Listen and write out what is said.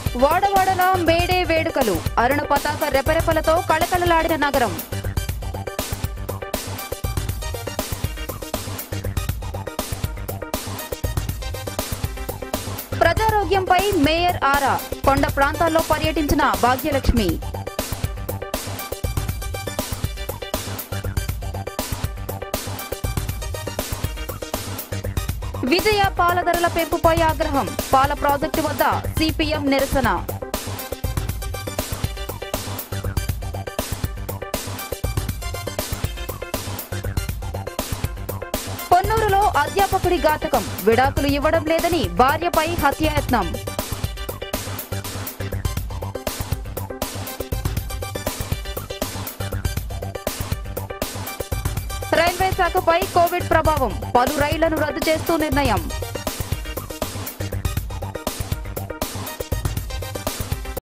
వాడవాడలా May Day వేడుకలు అరుణ పతాక రెపరెపలతో కళకళలాడిన నగరం ప్రజారోగ్యంపై మేయర్ ఆరా కొండ ప్రాంతాల్లో పర్యటించిన భాగ్యలక్ష్మి విజయ పాల ధరల పెంపుపై ఆగ్రహం పాల ప్రాజెక్టు వద్ద సిపిఎం నిరసన పొన్నూరులో అధ్యాపకుడి ఘాతకం విడాకులు ఇవ్వడం లేదని భార్యపై హత్యాయత్నం రైల్వే శాఖపై కోవిడ్ ప్రభావం పలు రైళ్లను రద్దు చేస్తూ నిర్ణయం